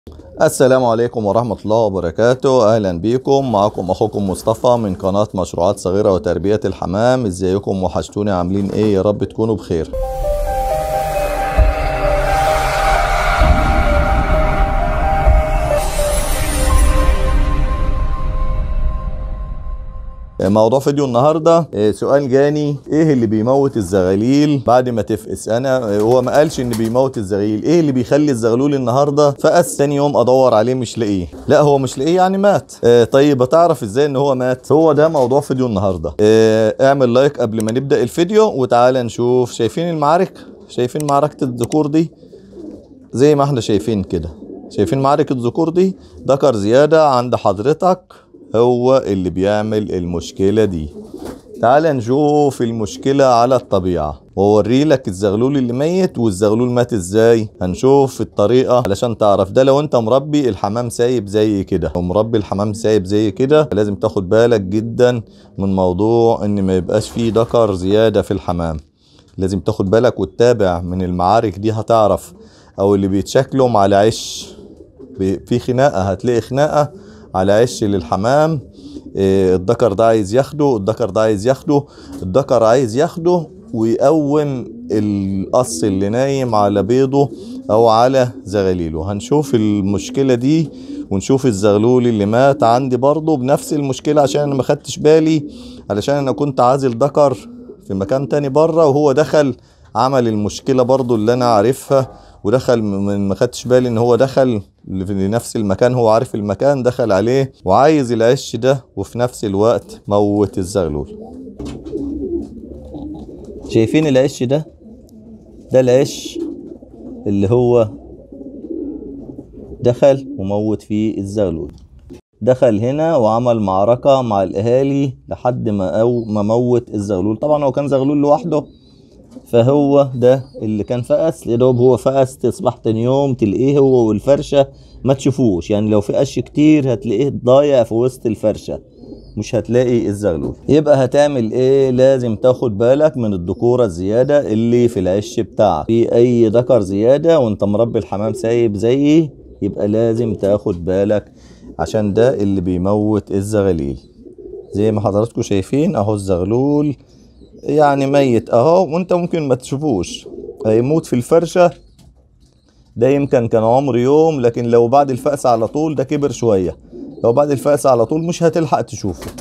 السلام عليكم ورحمة الله وبركاته أهلا بيكم معكم أخوكم مصطفى من قناة مشروعات صغيرة وتربية الحمام ازيكم وحشتوني عاملين ايه يا رب تكونوا بخير موضوع فيديو النهارده آه، سؤال جاني ايه اللي بيموت الزغاليل بعد ما تفقس انا آه، هو ما قالش ان بيموت الزغاليل ايه اللي بيخلي الزغلول النهارده فقس تاني يوم ادور عليه مش لاقيه لا هو مش لاقيه يعني مات آه، طيب هتعرف ازاي ان هو مات هو ده موضوع فيديو النهارده آه، اعمل لايك قبل ما نبدا الفيديو وتعالى نشوف شايفين المعارك شايفين معركه الذكور دي زي ما احنا شايفين كده شايفين معارك الذكور دي ذكر زيادة عند حضرتك هو اللي بيعمل المشكلة دي تعال نشوف المشكلة على الطبيعة ووري لك الزغلول اللي ميت والزغلول مات ازاي هنشوف الطريقة علشان تعرف ده لو انت مربي الحمام سايب زي كده لو مربي الحمام سايب زي كده لازم تاخد بالك جدا من موضوع ان ما يبقاش فيه ذكر زيادة في الحمام لازم تاخد بالك وتتابع من المعارك دي هتعرف او اللي بيتشكلوا على عش بي- في خناقه هتلاقي خناقه على عش للحمام إيه، الذكر ده عايز ياخده الذكر ده عايز ياخده الذكر عايز ياخده ويقوم القص اللي نايم على بيضه او على زغاليله هنشوف المشكله دي ونشوف الزغلول اللي مات عندي برضه بنفس المشكله عشان انا ما خدتش بالي علشان انا كنت عازل ذكر في مكان تاني بره وهو دخل عمل المشكله برضه اللي انا عارفها ودخل من ما خدتش بالي ان هو دخل لنفس المكان هو عارف المكان دخل عليه وعايز العش ده وفي نفس الوقت موت الزغلول شايفين العش ده ده العش اللي هو دخل وموت فيه الزغلول دخل هنا وعمل معركة مع الأهالي لحد ما أو ما موت الزغلول طبعا هو كان زغلول لوحده فهو ده اللي كان فقس يا دوب هو فقس تصبح تاني يوم تلاقيه هو والفرشة ما تشوفوش يعني لو في قش كتير هتلاقيه ضايع في وسط الفرشة مش هتلاقي الزغلول يبقى هتعمل ايه لازم تاخد بالك من الذكورة الزيادة اللي في العش بتاعك في اي ذكر زيادة وانت مربي الحمام سايب زيي يبقى لازم تاخد بالك عشان ده اللي بيموت الزغاليل زي ما حضراتكم شايفين اهو الزغلول يعني ميت اهو وانت ممكن ما تشوفوش هيموت في الفرشة ده يمكن كان عمر يوم لكن لو بعد الفأس على طول ده كبر شوية لو بعد الفأس على طول مش هتلحق تشوفه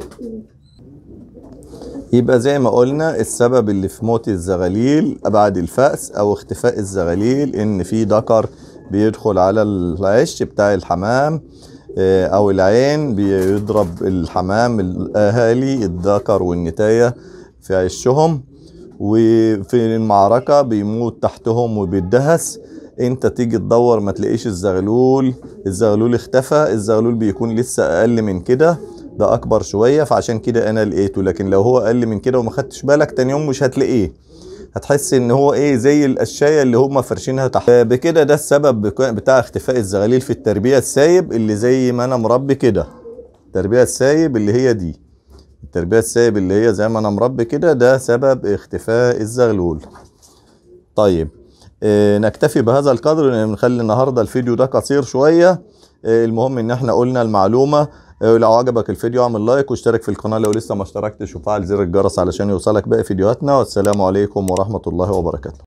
يبقى زي ما قلنا السبب اللي في موت الزغاليل بعد الفأس او اختفاء الزغاليل ان في ذكر بيدخل على العش بتاع الحمام آه، او العين بيضرب الحمام الاهالي الذكر والنتاية في عشهم وفي المعركة بيموت تحتهم وبيدهس انت تيجي تدور ما تلاقيش الزغلول الزغلول اختفى الزغلول بيكون لسه اقل من كده ده اكبر شوية فعشان كده انا لقيته لكن لو هو اقل من كده وما خدتش بالك تاني يوم مش هتلاقيه هتحس ان هو ايه زي القشايه اللي هم فرشينها تحت بكده ده السبب بك- بتاع اختفاء الزغاليل في التربيه السايب اللي زي ما انا مربي كده التربيه السايب اللي هي دي التربيه السايب اللي هي زي ما انا مربي كده ده سبب اختفاء الزغلول طيب آه نكتفي بهذا القدر نخلي النهارده الفيديو ده قصير شويه آه المهم ان احنا قلنا المعلومه آه لو عجبك الفيديو اعمل لايك واشترك في القناه لو لسه ما اشتركتش وفعل زر الجرس علشان يوصلك باقي فيديوهاتنا والسلام عليكم ورحمه الله وبركاته